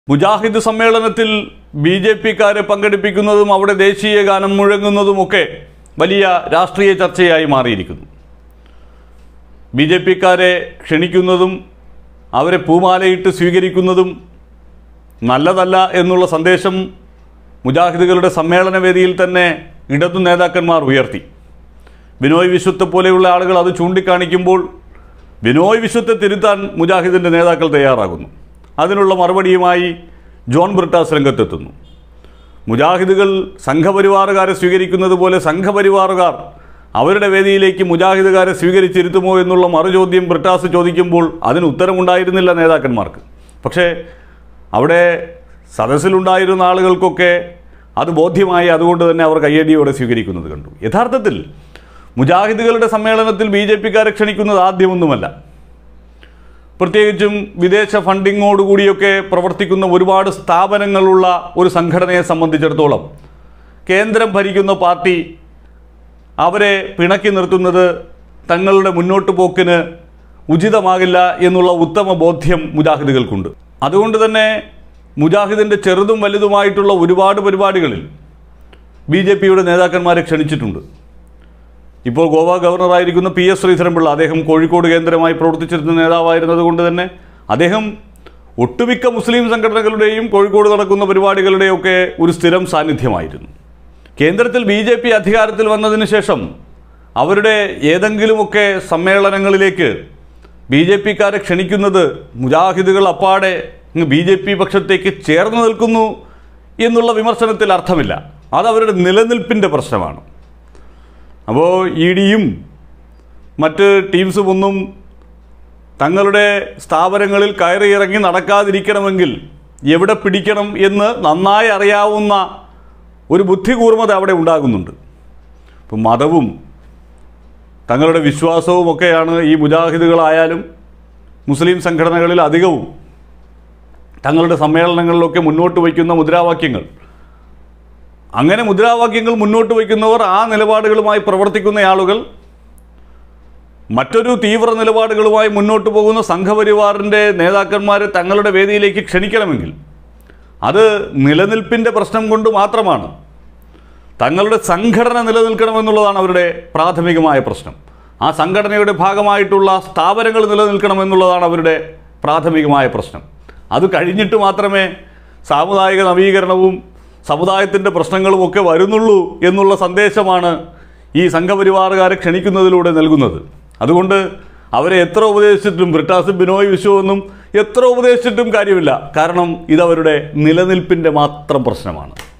മുജാഹിദ് സമ്മേളനത്തിൽ B J പിക്കാരെ പങ്കെടുപ്പിക്കുന്നതും അവിടെ ദേശീയ ഗാനം മുഴങ്ങുന്നതുമൊക്കെ വലിയ രാഷ്ട്രീയ ചർച്ചയായി മാറിയിരിക്കുന്നു ബി ജെ പിക്കാരെ ക്ഷണിക്കുന്നതും അവരെ പൂമാലയിട്ട് സ്വീകരിക്കുന്നതും നല്ലതല്ല എന്നുള്ള സന്ദേശം മുജാഹിദുകളുടെ സമ്മേളന വേദിയിൽ തന്നെ ഇടതു നേതാക്കന്മാർ ഉയർത്തി ബിനോയ് വിശ്വത്തെ പോലെയുള്ള ആളുകൾ അത് ചൂണ്ടിക്കാണിക്കുമ്പോൾ ബിനോയ് വിശ്വത്തെ തിരുത്താൻ മുജാഹിദിൻ്റെ നേതാക്കൾ തയ്യാറാകുന്നു അതിനുള്ള മറുപടിയുമായി ജോൺ ബ്രിട്ടാസ് രംഗത്തെത്തുന്നു മുജാഹിദുകൾ സംഘപരിവാറുകാരെ സ്വീകരിക്കുന്നത് പോലെ സംഘപരിവാറുകാർ അവരുടെ വേദിയിലേക്ക് മുജാഹിദുകാരെ സ്വീകരിച്ചിരുത്തുമോ എന്നുള്ള മറുചോദ്യം ബ്രിട്ടാസ് ചോദിക്കുമ്പോൾ അതിന് ഉത്തരമുണ്ടായിരുന്നില്ല നേതാക്കന്മാർക്ക് പക്ഷേ അവിടെ സദസ്സിലുണ്ടായിരുന്ന ആളുകൾക്കൊക്കെ അത് ബോധ്യമായി അതുകൊണ്ട് തന്നെ അവർ കയ്യടിയോടെ സ്വീകരിക്കുന്നത് കണ്ടു യഥാർത്ഥത്തിൽ മുജാഹിദുകളുടെ സമ്മേളനത്തിൽ ബി ജെ പിക്കാരെ ക്ഷണിക്കുന്നത് ആദ്യമൊന്നുമല്ല പ്രത്യേകിച്ചും വിദേശ ഫണ്ടിങ്ങോടുകൂടിയൊക്കെ പ്രവർത്തിക്കുന്ന ഒരുപാട് സ്ഥാപനങ്ങളുള്ള ഒരു സംഘടനയെ സംബന്ധിച്ചിടത്തോളം കേന്ദ്രം ഭരിക്കുന്ന പാർട്ടി അവരെ പിണക്കി നിർത്തുന്നത് തങ്ങളുടെ മുന്നോട്ട് പോക്കിന് ഉചിതമാകില്ല എന്നുള്ള ഉത്തമ ബോധ്യം മുജാഹിദുകൾക്കുണ്ട് അതുകൊണ്ട് തന്നെ മുജാഹിദിൻ്റെ ചെറുതും വലുതുമായിട്ടുള്ള ഒരുപാട് പരിപാടികളിൽ ബി ജെ പിയുടെ നേതാക്കന്മാരെ ക്ഷണിച്ചിട്ടുണ്ട് ഇപ്പോൾ ഗോവ ഗവർണറായിരിക്കുന്ന പി എസ് ശ്രീധരൻപിള്ള അദ്ദേഹം കോഴിക്കോട് കേന്ദ്രമായി പ്രവർത്തിച്ചിരുന്ന നേതാവായിരുന്നത് കൊണ്ട് തന്നെ അദ്ദേഹം ഒട്ടുമിക്ക മുസ്ലിം സംഘടനകളുടെയും കോഴിക്കോട് നടക്കുന്ന പരിപാടികളുടെയൊക്കെ ഒരു സ്ഥിരം സാന്നിധ്യമായിരുന്നു കേന്ദ്രത്തിൽ ബി ജെ പി അധികാരത്തിൽ വന്നതിന് ശേഷം അവരുടെ ഏതെങ്കിലുമൊക്കെ സമ്മേളനങ്ങളിലേക്ക് ബി ജെ പിക്കാരെ ക്ഷണിക്കുന്നത് മുജാഹിദുകൾ അപ്പാടെ ബി ജെ പി പക്ഷത്തേക്ക് ചേർന്ന് നിൽക്കുന്നു എന്നുള്ള വിമർശനത്തിൽ അർത്ഥമില്ല അത് അവരുടെ നിലനിൽപ്പിൻ്റെ പ്രശ്നമാണ് അപ്പോൾ ഇ ഡിയും മറ്റ് ടീംസും ഒന്നും തങ്ങളുടെ സ്ഥാപനങ്ങളിൽ കയറി ഇറങ്ങി നടക്കാതിരിക്കണമെങ്കിൽ എവിടെ പിടിക്കണം എന്ന് നന്നായി അറിയാവുന്ന ഒരു ബുദ്ധികൂർമ്മത അവിടെ ഉണ്ടാകുന്നുണ്ട് ഇപ്പം മതവും തങ്ങളുടെ വിശ്വാസവും ഒക്കെയാണ് ഈ മുജാഹിദുകളായാലും മുസ്ലിം സംഘടനകളിൽ അധികവും തങ്ങളുടെ സമ്മേളനങ്ങളിലൊക്കെ മുന്നോട്ട് വയ്ക്കുന്ന മുദ്രാവാക്യങ്ങൾ അങ്ങനെ മുദ്രാവാക്യങ്ങൾ മുന്നോട്ട് വയ്ക്കുന്നവർ ആ നിലപാടുകളുമായി പ്രവർത്തിക്കുന്ന ആളുകൾ മറ്റൊരു തീവ്ര നിലപാടുകളുമായി മുന്നോട്ട് പോകുന്ന സംഘപരിവാറിൻ്റെ നേതാക്കന്മാരെ തങ്ങളുടെ വേദിയിലേക്ക് ക്ഷണിക്കണമെങ്കിൽ അത് നിലനിൽപ്പിൻ്റെ പ്രശ്നം കൊണ്ട് മാത്രമാണ് തങ്ങളുടെ സംഘടന നിലനിൽക്കണമെന്നുള്ളതാണ് അവരുടെ പ്രാഥമികമായ പ്രശ്നം ആ സംഘടനയുടെ ഭാഗമായിട്ടുള്ള സ്ഥാപനങ്ങൾ നിലനിൽക്കണമെന്നുള്ളതാണ് അവരുടെ പ്രാഥമികമായ പ്രശ്നം അത് കഴിഞ്ഞിട്ട് മാത്രമേ സാമുദായിക നവീകരണവും സമുദായത്തിൻ്റെ പ്രശ്നങ്ങളും ഒക്കെ വരുന്നുള്ളൂ എന്നുള്ള സന്ദേശമാണ് ഈ സംഘപരിവാറുകാരെ ക്ഷണിക്കുന്നതിലൂടെ നൽകുന്നത് അതുകൊണ്ട് അവരെ എത്ര ഉപദേശിച്ചിട്ടും ബ്രിട്ടാസും ബിനോയ് വിശ്വമൊന്നും എത്ര ഉപദേശിച്ചിട്ടും കാര്യമില്ല കാരണം ഇതവരുടെ നിലനിൽപ്പിൻ്റെ മാത്രം പ്രശ്നമാണ്